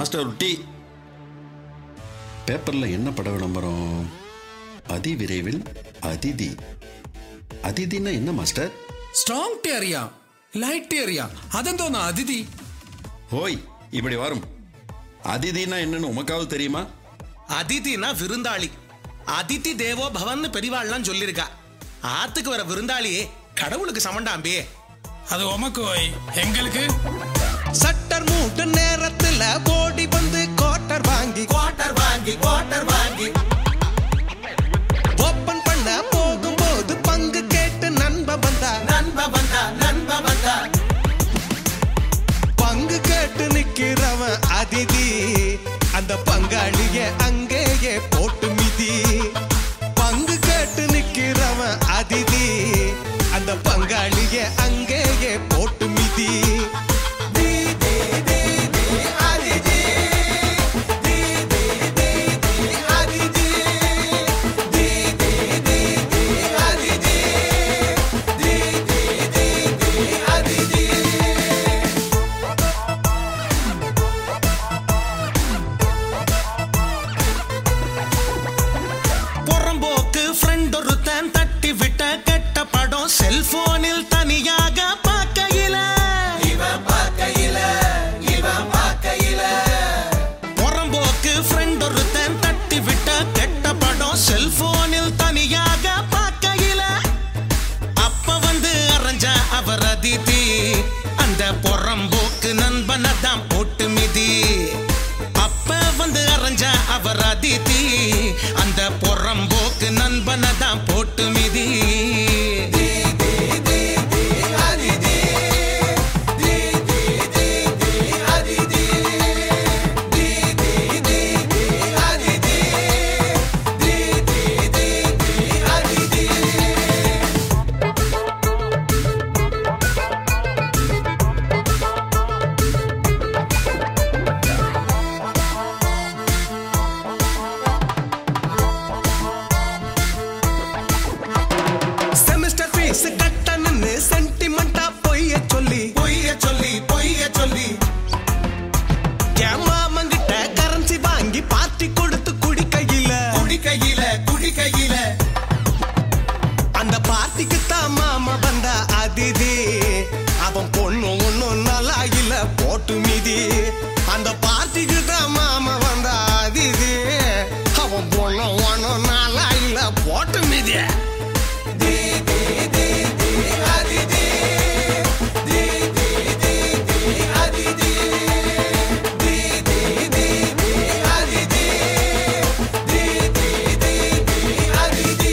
Master ஒரு tea பேப்பர்ல என்ன பட விளம்பரம் அதி விரைவில் அதிதி அதிதின்னா என்ன மாஸ்டர் സ്ട്രോങ് അറിയാ ലൈറ്റ് അറിയാ അതെന്തോന്നാ അതിഥി ஹோய் இப்படி வரும் அதிதினா என்னன்னு உமக்காவது தெரியுமா அதிதினா விருந்தாளி அதிதி தேவோ பவன்னு பெரியவாள்லாம் சொல்லியிருக்கா ஆத்துக்கு வர விருந்தாளியே கடவுளுக்கு சமண்டாம்பே അത് ഉമക്ക് പോയി എങ്ങൾക്ക് சட்டர் மூட்டு நேரத்துல ஓடி வந்து கோட்டர் வாங்கி குவார்டர் வாங்கி குவார்டர் வாங்கி ஓப்பன் பண்ண போகும்போது பங்கு கேட்டு நண்ப வந்தா நண்ப வந்தா நண்ப வந்தா பங்கு கேட்டு நிக்கிறவன் அதிதி அந்த பங்காளிய அங்கேயே போட்டு மிதி பங்கு கேட்டு நிக்கிறவன் அதிதி அந்த பங்காளிய அங்கேயே போட்டு மிதி தி, தி, தி, தி, அதிதி. தி, தி, தி, தி, அதிதி. தி, தி, தி, தி, அதிதி. தி, தி, தி, தி, அதிதி. புறம்போக்கு ஃப்ரெண்ட் ஒருத்தன் தட்டி விட்ட கெட்ட படம் செல்போனில் தனியாக பார்க்கையில இவன் பார்க்கையில இவன் பார்க்கையில புறம்போக்கு ஃப்ரெண்ட் ஒருத்தன் தட்டி விட்ட கெட்ட படம் செல்போனில் தனியாக பார்க்கையில அப்ப வந்து அரைஞ்ச அவர் அதிதி அந்த புறம்போக்கு நண்பனை தான் போட்டு மிதி அப்ப வந்து அரைஞ்ச அவர் அதிதி அந்த புறம்போக்கு நண்பனை தான் போட்டு மிதி செமஸ்டர் ஃபீஸ் கட்டணும்னு சென்டிமெண்டா பொய்ய சொல்லி பொய்ய சொல்லி பொய்ய சொல்லி என் மாமங்கிட்ட கரன்சி வாங்கி பார்ட்டி கொடுத்து குடிக்கையில குடிக்கையில குடிக்கையில அந்த பார்ட்டிக்கு தான் மாமா வந்தா அதிதி அவன் பொண்ணு ஒண்ணும் நல்லா இல்ல போட்டு மிதி அந்த பார்ட்டிக்கு தான் மாமா வந்தா அதிதி அவன் பொண்ணு ஒண்ணும் நல்லா இல்ல போட்டு மிதி தி, தி, தி, தி, அதிதி. தி, தி, தி, தி, அதிதி. தி, தி, தி, தி, அதிதி. தி, தி, தி, தி, அதிதி.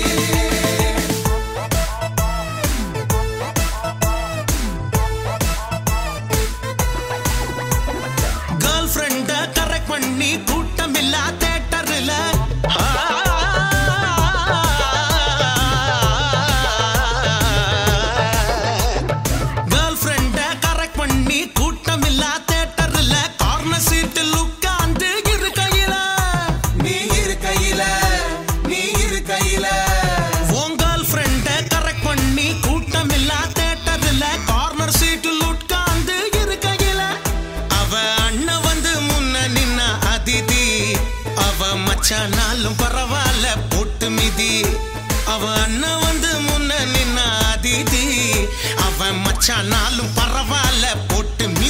கேர்ள் ஃப்ரெண்ட கரெக்ட் பண்ணி கூட்டம் இல்ல தேட்டர்ல கேர்ள் ஃப்ரெண்ட கரெக்ட் பண்ணி கூட்டம் இல்ல தேட்டர்ல கார்னர் சீட்டில் உட்கார்ந்து இருக்கையில நீ இருக்கையில நீ இருக்கையில உன் கேர்ள் ஃப்ரெண்ட கரெக்ட் பண்ணி கூட்டம் இல்ல தேட்டர்ல கார்னர் சீட்டில் உட்கார்ந்து இருக்கையில அவ அண்ணன் வந்து முன்ன நின்ன அதிதி அவ மச்சானாலும் பரவாயில்ல போட்டு மிதி அவ அண்ணன் வந்து முன்ன நின்ன அதிதி அவ மச்சானாலும் பரவாயில்ல போட்டு மிதி